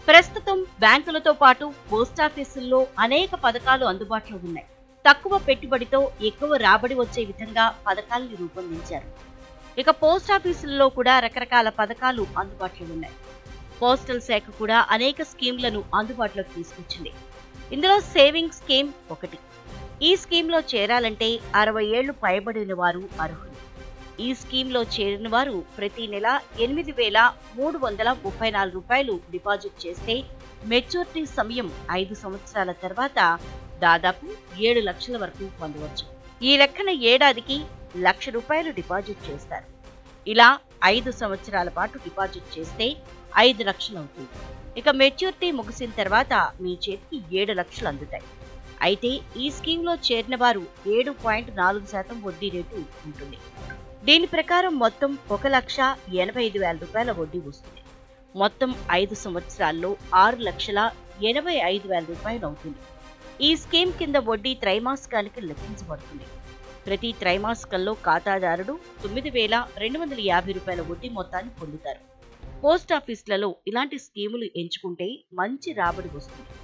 ప్రస్తుతం బ్యాంకులతో పాటు పోస్టాఫీసుల్లో అనేక పథకాలు అందుబాటులో ఉన్నాయి తక్కువ పెట్టుబడితో ఎక్కువ రాబడి వచ్చే విధంగా పథకాలను రూపొందించారు ఇక పోస్టాఫీసుల్లో కూడా రకరకాల పథకాలు అందుబాటులో ఉన్నాయి పోస్టల్ శాఖ కూడా అనేక స్కీమ్లను అందుబాటులోకి తీసుకొచ్చింది ఇందులో సేవింగ్ స్కీమ్ ఒకటి ఈ స్కీమ్లో చేరాలంటే అరవై ఏళ్లు పైబడిన వారు అర్హులు ఈ స్కీమ్లో చేరిన వారు ప్రతి నెల ఎనిమిది వేల మూడు వందల ముప్పై నాలుగు రూపాయలు డిపాజిట్ చేస్తే మెచ్యూరిటీ సమయం ఐదు సంవత్సరాల తర్వాత దాదాపు ఏడు లక్షల వరకు పొందవచ్చు ఈ లెక్కన ఏడాదికి లక్ష రూపాయలు డిపాజిట్ చేస్తారు ఇలా ఐదు సంవత్సరాల పాటు డిపాజిట్ చేస్తే ఐదు లక్షలు అవుతుంది ఇక మెచ్యూరిటీ ముగిసిన తర్వాత మీ చేతికి ఏడు లక్షలు అందుతాయి అయితే ఈ స్కీమ్లో చేరిన వారు ఏడు పాయింట్ నాలుగు శాతం వడ్డీ రేటు ఉంటుంది దీని ప్రకారం మొత్తం ఒక లక్ష ఎనభై ఐదు వేల రూపాయల వడ్డీ వస్తుంది మొత్తం ఐదు సంవత్సరాల్లో ఆరు లక్షల ఎనభై ఐదు వేల రూపాయలు అవుతుంది ఈ స్కీమ్ కింద వడ్డీ త్రైమాసికానికి లెక్కించబడుతుంది ప్రతి త్రైమాసికంలో ఖాతాదారుడు తొమ్మిది వేల రెండు వందల యాభై రూపాయల వడ్డీ మొత్తాన్ని పొందుతారు పోస్ట్ ఆఫీసులలో ఇలాంటి స్కీములు ఎంచుకుంటే మంచి రాబడి వస్తుంది